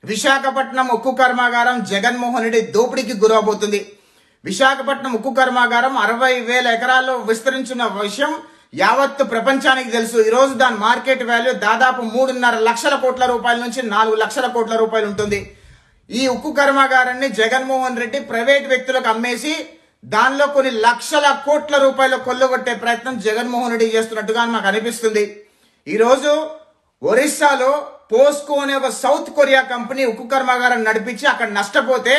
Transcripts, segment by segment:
విశాఖపట్నం ఉక్కు కర్మాగారం జగన్మోహన్ రెడ్డి దోపిడీకి గురవబోతుంది విశాఖపట్నం ఉక్కు కర్మాగారం అరవై వేల ఎకరాల్లో విస్తరించిన విషయం యావత్తు ప్రపంచానికి తెలుసు ఈ రోజు దాని మార్కెట్ వాల్యూ దాదాపు మూడున్నర లక్షల కోట్ల రూపాయల నుంచి నాలుగు లక్షల కోట్ల రూపాయలు ఉంటుంది ఈ ఉక్కు కర్మాగారాన్ని జగన్మోహన్ రెడ్డి ప్రైవేట్ వ్యక్తులకు అమ్మేసి దానిలో కొన్ని లక్షల కోట్ల రూపాయలు కొల్లగొట్టే ప్రయత్నం జగన్మోహన్ రెడ్డి చేస్తున్నట్టుగా మాకు అనిపిస్తుంది ఈరోజు ఒరిస్సాలో పోస్కో అనే ఒక సౌత్ కొరియా కంపెనీ ఉక్కు కర్మాగారం నడిపించి అక్కడ నష్టపోతే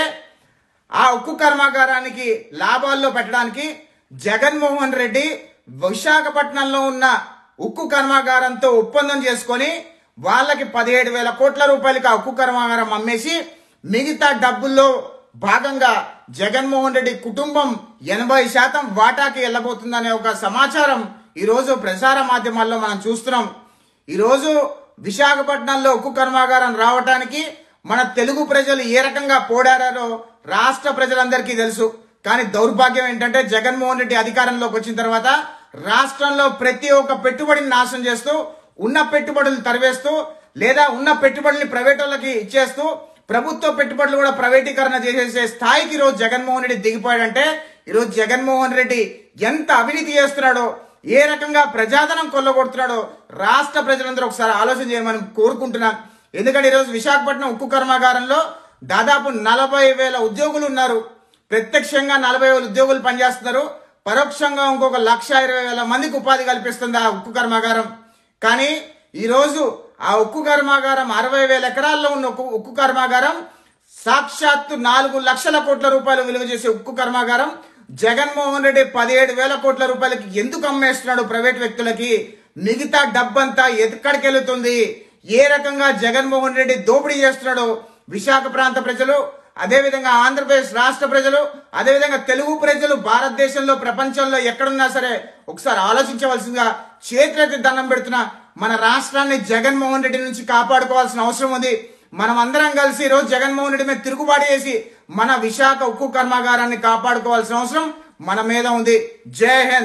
ఆ ఉక్కు కర్మాగారానికి లాభాల్లో పెట్టడానికి జగన్మోహన్ రెడ్డి విశాఖపట్నంలో ఉన్న ఉక్కు కర్మాగారంతో ఒప్పందం చేసుకొని వాళ్ళకి పదిహేడు వేల కోట్ల రూపాయలకి ఆ ఉక్కు కర్మాగారం అమ్మేసి మిగతా డబ్బుల్లో భాగంగా జగన్మోహన్ రెడ్డి కుటుంబం ఎనభై శాతం వాటాకి వెళ్ళబోతుందనే ఒక సమాచారం ఈరోజు ప్రసార మాధ్యమాల్లో మనం చూస్తున్నాం ఈరోజు విశాఖపట్నంలో ఉక్కు కర్మాగారం రావటానికి మన తెలుగు ప్రజలు ఏ రకంగా పోడారో రాష్ట్ర ప్రజలందరికీ తెలుసు కానీ దౌర్భాగ్యం ఏంటంటే జగన్మోహన్ రెడ్డి అధికారంలోకి వచ్చిన తర్వాత రాష్ట్రంలో ప్రతి ఒక్క పెట్టుబడిని నాశనం చేస్తూ ఉన్న పెట్టుబడులు తరివేస్తూ లేదా ఉన్న పెట్టుబడుల్ని ప్రైవేట్ వాళ్ళకి ఇచ్చేస్తూ ప్రభుత్వ పెట్టుబడులు కూడా ప్రైవేటీకరణ చేసేసే స్థాయికి ఈరోజు జగన్మోహన్ రెడ్డి దిగిపోయాడంటే ఈరోజు జగన్మోహన్ రెడ్డి ఎంత అవినీతి చేస్తున్నాడో ఏ రకంగా ప్రజాధనం కొల్లగొడుతున్నాడో రాష్ట్ర ప్రజలందరూ ఒకసారి ఆలోచన చేయమని కోరుకుంటున్నాం ఎందుకంటే ఈరోజు విశాఖపట్నం ఉక్కు కర్మాగారంలో దాదాపు నలభై వేల ఉద్యోగులు ఉన్నారు ప్రత్యక్షంగా నలభై వేల ఉద్యోగులు పనిచేస్తున్నారు పరోక్షంగా ఇంకొక లక్ష ఇరవై వేల మందికి ఉపాధి కల్పిస్తుంది ఆ ఉక్కు కర్మాగారం కానీ ఈరోజు ఆ ఉక్కు కర్మాగారం అరవై వేల ఎకరాల్లో ఉన్న ఉక్కు ఉక్కు కర్మాగారం సాక్షాత్తు నాలుగు లక్షల కోట్ల రూపాయలు విలువ చేసే ఉక్కు కర్మాగారం జగన్మోహన్ రెడ్డి పదిహేడు వేల కోట్ల రూపాయలకి ఎందుకు అమ్మేస్తున్నాడు ప్రైవేట్ వ్యక్తులకి మిగతా డబ్బంతా ఎక్కడికి వెళుతుంది ఏ రకంగా జగన్మోహన్ రెడ్డి దోపిడీ చేస్తున్నాడో విశాఖ ప్రాంత ప్రజలు అదేవిధంగా ఆంధ్రప్రదేశ్ రాష్ట్ర ప్రజలు అదేవిధంగా తెలుగు ప్రజలు భారతదేశంలో ప్రపంచంలో ఎక్కడున్నా సరే ఒకసారి ఆలోచించవలసిందిగా చేతులెత్తి దండం పెడుతున్నా మన రాష్ట్రాన్ని జగన్మోహన్ రెడ్డి నుంచి కాపాడుకోవాల్సిన అవసరం ఉంది మనం అందరం కలిసి ఈ రోజు జగన్మోహన్ రెడ్డి మీద తిరుగుబాటు చేసి మన విశాఖ ఉక్కు కర్మాగారాన్ని కాపాడుకోవాల్సిన అవసరం మన మీద ఉంది జై హింద్